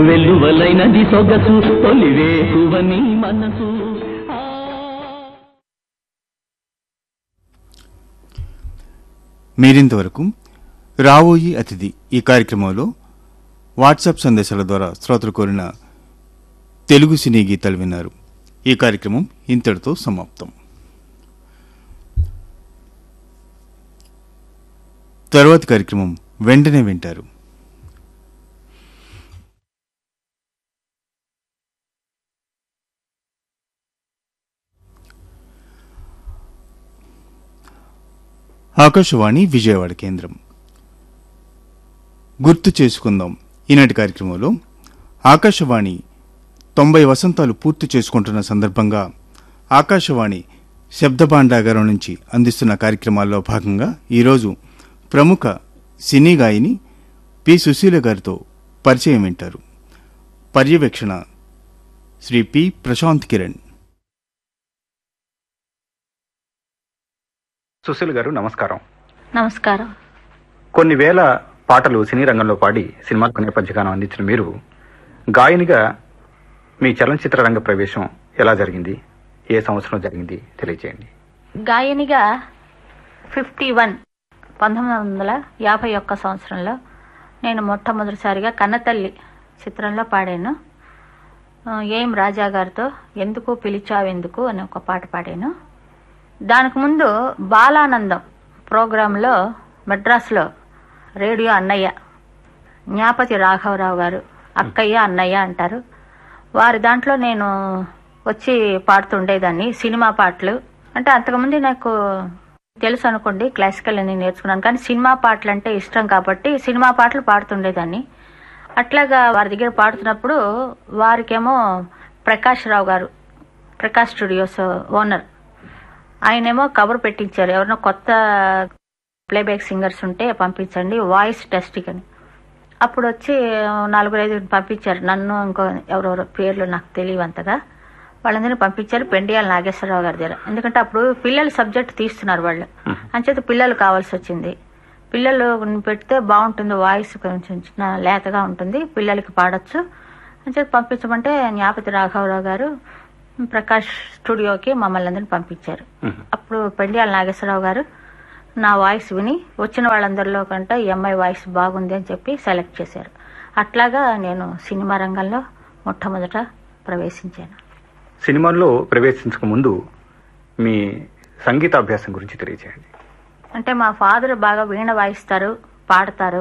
వెల్లువలైనది సొగసు తొలివేకువని మనసు ఆ మీరింతవరకు రావోయి అతిథి ఈ కార్యక్రమంలో వాట్సాప్ సందేశాల ద్వారా శ్రోతలు కోరిన తెలుగు సినీ గీతాలు విన్నారు ఈ కార్యక్రమం ఇంతటితో సమాప్తం తరువాతి కార్యక్రమం వెంటనే వింటారు ఆకాశవాణి విజయవాడ కేంద్రం గుర్తు చేసుకుందాం ఈనాటి కార్యక్రమంలో ఆకాశవాణి తొంభై వసంతాలు పూర్తి చేసుకుంటున్న సందర్భంగా ఆకాశవాణి శబ్ద భాండాగారం నుంచి అందిస్తున్న కార్యక్రమాల్లో భాగంగా ఈరోజు ప్రముఖ సినీ గాయని పి సుశీల గారితో పరిచయం వింటారు పర్యవేక్షణ శ్రీ పి ప్రశాంత్ కిరణ్ సుశీల్ గారు నమస్కారం నమస్కారం కొన్ని వేల పాటలు సినీ రంగంలో పాడి సినిమాలకు నేపథ్యగానం అందించిన మీరు గాయనిగా మీ చలనచిత్ర రంగ ప్రవేశం ఎలా జరిగింది ఏ సంవత్సరం జరిగింది తెలియజేయండి గాయనిగా ఫిఫ్టీ వన్ పంతొమ్మిది వందల యాభై ఒక్క సంవత్సరంలో నేను మొట్టమొదటిసారిగా కన్నతల్లి చిత్రంలో పాడాను ఆ, ఏం రాజా గారితో ఎందుకు పిలిచావెందుకు అని ఒక పాట పాడాను దానికి ముందు బాలానందం ప్రోగ్రాంలో మెడ్రాస్లో రేడియో అన్నయ్య జ్ఞాపతి రాఘవరావు గారు అక్కయ్య అన్నయ్య అంటారు వారి దాంట్లో నేను వచ్చి పాడుతుండేదాన్ని సినిమా పాటలు అంటే అంతకుముందు నాకు తెలుసు అనుకోండి క్లాసికల్ అని నేర్చుకున్నాను కానీ సినిమా పాటలు అంటే ఇష్టం కాబట్టి సినిమా పాటలు పాడుతుండేదాన్ని అట్లాగా వారి దగ్గర పాడుతున్నప్పుడు వారికేమో ప్రకాష్ రావు గారు ప్రకాష్ స్టూడియోస్ ఓనర్ ఆయనేమో కవర్ పెట్టించారు ఎవరినో కొత్త ప్లేబ్యాక్ సింగర్స్ ఉంటే పంపించండి వాయిస్ టెస్టింగ్ అని అప్పుడు వచ్చి నలుగురు ఐదు పంపించారు నన్ను ఇంకో ఎవరెవరో పేర్లు నాకు తెలియవు అంతగా వాళ్ళందరినీ పంపించారు పెండియాల నాగేశ్వరరావు గారి దగ్గర ఎందుకంటే అప్పుడు పిల్లల సబ్జెక్ట్ తీస్తున్నారు వాళ్ళు అంచేత పిల్లలు కావాల్సి వచ్చింది పిల్లలు పెడితే బాగుంటుంది వాయిస్ కొంచెం చిన్న లేతగా ఉంటుంది పిల్లలకి పాడొచ్చు అంచేత పంపించమంటే జ్ఞాపతి రాఘవరావు గారు ప్రకాష్ స్టూడియోకి మమ్మల్ని అందరినీ పంపించారు అప్పుడు పెండియాల నాగేశ్వరరావు గారు నా వాయిస్ విని వచ్చిన వాళ్ళందరిలో కంటే ఈ అమ్మాయి వాయిస్ బాగుంది అని చెప్పి సెలెక్ట్ చేశారు అట్లాగా నేను సినిమా రంగంలో మొట్టమొదట ప్రవేశించాను సినిమాల్లో ప్రవేశించక ముందు మీ సంగీతాభ్యాసం గురించి తెలియజేయండి అంటే మా ఫాదర్ బాగా వీణ వాయిస్తారు పాడతారు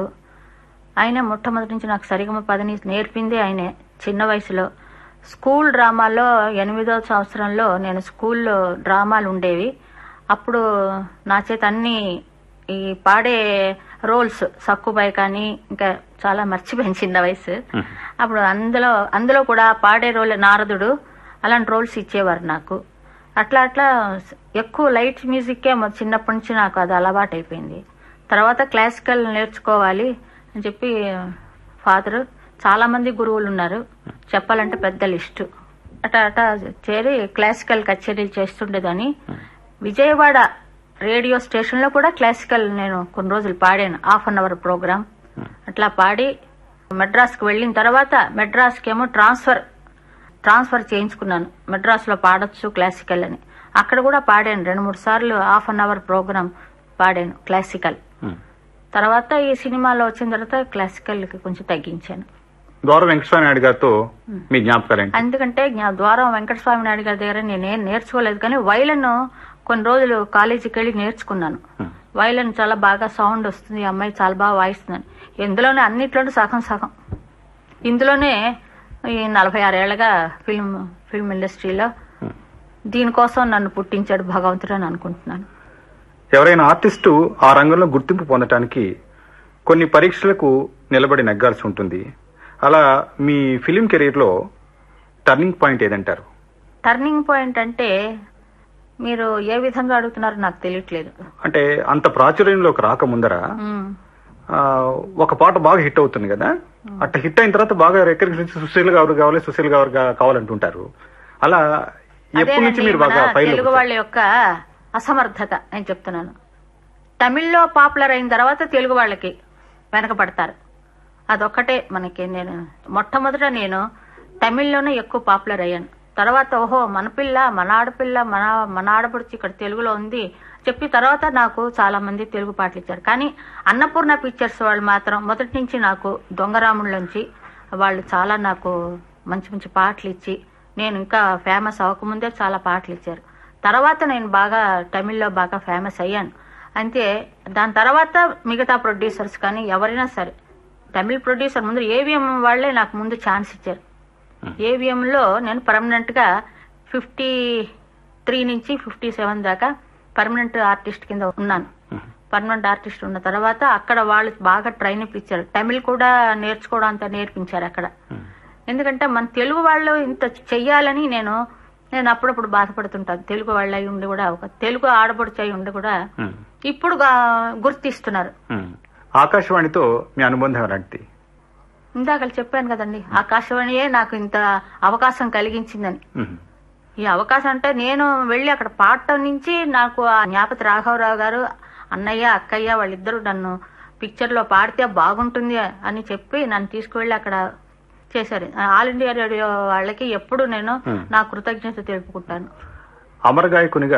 ఆయన మొట్టమొదటి నుంచి నాకు సరిగమ పదని నేర్పింది ఆయనే చిన్న వయసులో స్కూల్ డ్రామాలో ఎనిమిదో సంవత్సరంలో నేను స్కూల్లో డ్రామాలు ఉండేవి అప్పుడు నా చేత అన్ని ఈ పాడే రోల్స్ సక్కుబాయ్ కానీ ఇంకా చాలా మర్చిపోయింది చిన్న వయసు అప్పుడు అందులో అందులో కూడా పాడే రోల్ నారదుడు అలాంటి రోల్స్ ఇచ్చేవారు నాకు అట్లా అట్లా ఎక్కువ లైట్ మ్యూజిక్కే మొ- చిన్నప్పటి నుంచి నాకు అది అలవాటు అయిపోయింది తర్వాత క్లాసికల్ నేర్చుకోవాలి అని చెప్పి ఫాదర్ చాలా మంది గురువులు ఉన్నారు చెప్పాలంటే పెద్ద లిస్టు అట అట చేరి క్లాసికల్ కచేరీలు చేస్తుండేదని విజయవాడ రేడియో స్టేషన్ లో కూడా క్లాసికల్ నేను కొన్ని రోజులు పాడాను హాఫ్ అన్ అవర్ ప్రోగ్రామ్ అట్లా పాడి మెడ్రాస్కి వెళ్ళిన తర్వాత మెడ్రాస్కి ఏమో ట్రాన్స్ఫర్ ట్రాన్స్ఫర్ చేయించుకున్నాను మెడ్రాస్ లో పాడొచ్చు క్లాసికల్ అని అక్కడ కూడా పాడాను రెండు మూడు సార్లు హాఫ్ అన్ అవర్ ప్రోగ్రామ్ పాడాను క్లాసికల్ తర్వాత ఈ సినిమాలో వచ్చిన తర్వాత క్లాసికల్ కి కొంచెం తగ్గించాను ద్వార వెంకటస్వామి నాయుడు గారితో మీ జ్ఞాపకాలు ఏంటి ఎందుకంటే జ్ఞా- ద్వారం వెంకటస్వామి నాయుడు గారి దగ్గర నేనేం నేర్చుకోలేదు కానీ వైలన్ కొన్ని రోజులు కాలేజీకి వెళ్ళి నేర్చుకున్నాను వైలన్ చాలా బాగా సౌండ్ వస్తుంది ఈ అమ్మాయి చాలా బాగా వాయిస్తుందని ఇందులోనే అన్నిట్లోనూ సగం సగం ఇందులోనే ఈ నలభై ఆరేళ్లగా ఫిల్మ్ ఫిల్మ్ ఇండస్ట్రీలో దీనికోసం నన్ను పుట్టించాడు భగవంతుడు అని అనుకుంటున్నాను ఎవరైనా ఆర్టిస్టు ఆ రంగంలో గుర్తింపు పొందటానికి కొన్ని పరీక్షలకు నిలబడి నెగ్గాల్సి ఉంటుంది అలా మీ ఫిలిం కెరీర్ లో టర్నింగ్ పాయింట్ ఏదంటారు టర్నింగ్ పాయింట్ అంటే మీరు ఏ విధంగా అడుగుతున్నారో నాకు తెలియట్లేదు అంటే అంత ప్రాచుర్యంలోకి రాకముందర ఉమ్. ఆ, ఒక పాట బాగా హిట్ అవుతుంది కదా అట్లా హిట్ అయిన తర్వాత బాగా రికగ్నిషన్ సుశీల్ గారు కావాలి సుశీల్ గారు గా- కావాలంటుంటారు అలా ఎప్పటి నుంచి అదేనండి మీరు బాగా మన పైన తెలుగు వాళ్ళ యొక్క అసమర్థత నేను చెప్తున్నాను తమిళ్లో పాపులర్ అయిన తర్వాత తెలుగు వాళ్ళకి వెనకపడతారు అదొక్కటే మనకి నేను మొట్టమొదట నేను తమిళ్లోనే ఎక్కువ పాపులర్ అయ్యాను తర్వాత ఓహో మన పిల్ల మన ఆడపిల్ల మన మన ఆడపడుచు ఇక్కడ తెలుగులో ఉంది చెప్పి తర్వాత నాకు చాలా మంది తెలుగు పాటలు ఇచ్చారు కానీ అన్నపూర్ణ పిక్చర్స్ వాళ్ళు మాత్రం మొదటి నుంచి నాకు దొంగరాముళ్ళలోంచి వాళ్ళు చాలా నాకు మంచి మంచి పాటలు ఇచ్చి నేను ఇంకా ఫేమస్ అవ్వకముందే చాలా పాటలు ఇచ్చారు తర్వాత నేను బాగా తమిళ్లో బాగా ఫేమస్ అయ్యాను అంతే దాని తర్వాత మిగతా ప్రొడ్యూసర్స్ కానీ ఎవరైనా సరే తమిళ్ ప్రొడ్యూసర్ ముందు ఏవిఎం వాళ్ళే నాకు ముందు ఛాన్స్ ఇచ్చారు ఏవిఎం లో నేను పర్మనెంట్ గా ఫిఫ్టీ త్రీ నుంచి ఫిఫ్టీ సెవెన్ దాకా పర్మనెంట్ ఆర్టిస్ట్ కింద ఉన్నాను పర్మనెంట్ ఆర్టిస్ట్ ఉన్న తర్వాత అక్కడ వాళ్ళు బాగా ట్రైన్ ఇప్పించారు తమిళ్ కూడా నేర్చుకోవడం అంతా నేర్పించారు అక్కడ ఎందుకంటే మన తెలుగు వాళ్ళు ఇంత చెయ్యాలని నేను నేను అప్పుడప్పుడు బాధపడుతుంటాను తెలుగు వాళ్ళు అయి ఉండి కూడా ఒక తెలుగు ఆడపడుచు అయి ఉండి కూడా ఉమ్, ఇప్పుడు గా- గుర్తిస్తున్నారు ఉమ్. ఆకాశవాణితో మీ అనుబంధం ఎలాంటిది ఇందాక చెప్పాను కదండి ఆకాశవాణియే నాకు ఇంత అవకాశం కలిగించిందని ఉమ్, ఈ అవకాశం అంటే నేను వెళ్ళి అక్కడ పాడటం నుంచి నాకు ఆ జ్ఞాపతి రాఘవరావు గారు అన్నయ్య అక్కయ్య వాళ్ళిద్దరూ నన్ను పిక్చర్ లో పాడితే బాగుంటుంది అని చెప్పి నన్ను తీసుకువెళ్ళి అక్కడ చేశారు ఆల్ ఇండియా రేడియో వాళ్ళకి ఎప్పుడు నేను Hmm. నా కృతజ్ఞత తెలుపుకుంటాను అమర గాయకునిగా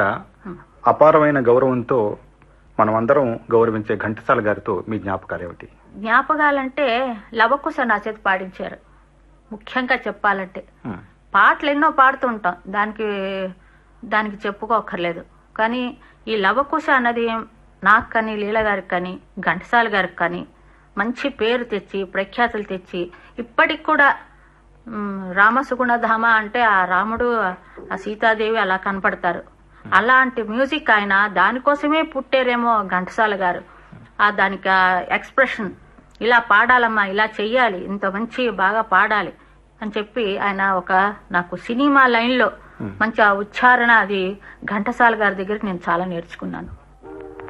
అపారమైన గౌరవంతో మనం అందరం గౌరవించే ఘంటసాల గారితో మీ జ్ఞాపకాలు ఏమిటి జ్ఞాపకాలంటే లవకుశ నా చేతి పాడించారు ముఖ్యంగా చెప్పాలంటే ఉమ్, పాటలు ఎన్నో పాడుతూ ఉంటాం దానికి దానికి చెప్పుకోకర్లేదు కానీ ఈ లవకుశ అన్నది నాకు కానీ లీల గారికి కానీ ఘంటసాల గారికి కానీ మంచి పేరు తెచ్చి ప్రఖ్యాతులు తెచ్చి ఇప్పటికి కూడా మ్, రామసుగుణధామ అంటే ఆ రాముడు ఆ సీతాదేవి అలా కనపడతారు అలాంటి మ్యూజిక్ ఆయన దానికోసమే పుట్టారేమో ఘంటసాల గారు ఆ దానికి ఎక్స్ప్రెషన్ ఇలా పాడాలమ్మా ఇలా చెయ్యాలి ఇంత మంచి బాగా పాడాలి అని చెప్పి ఆయన ఒక నాకు సినిమా లైన్ లో మంచి ఆ ఉచ్చారణ అది ఘంటసాల గారి దగ్గరికి నేను చాలా నేర్చుకున్నాను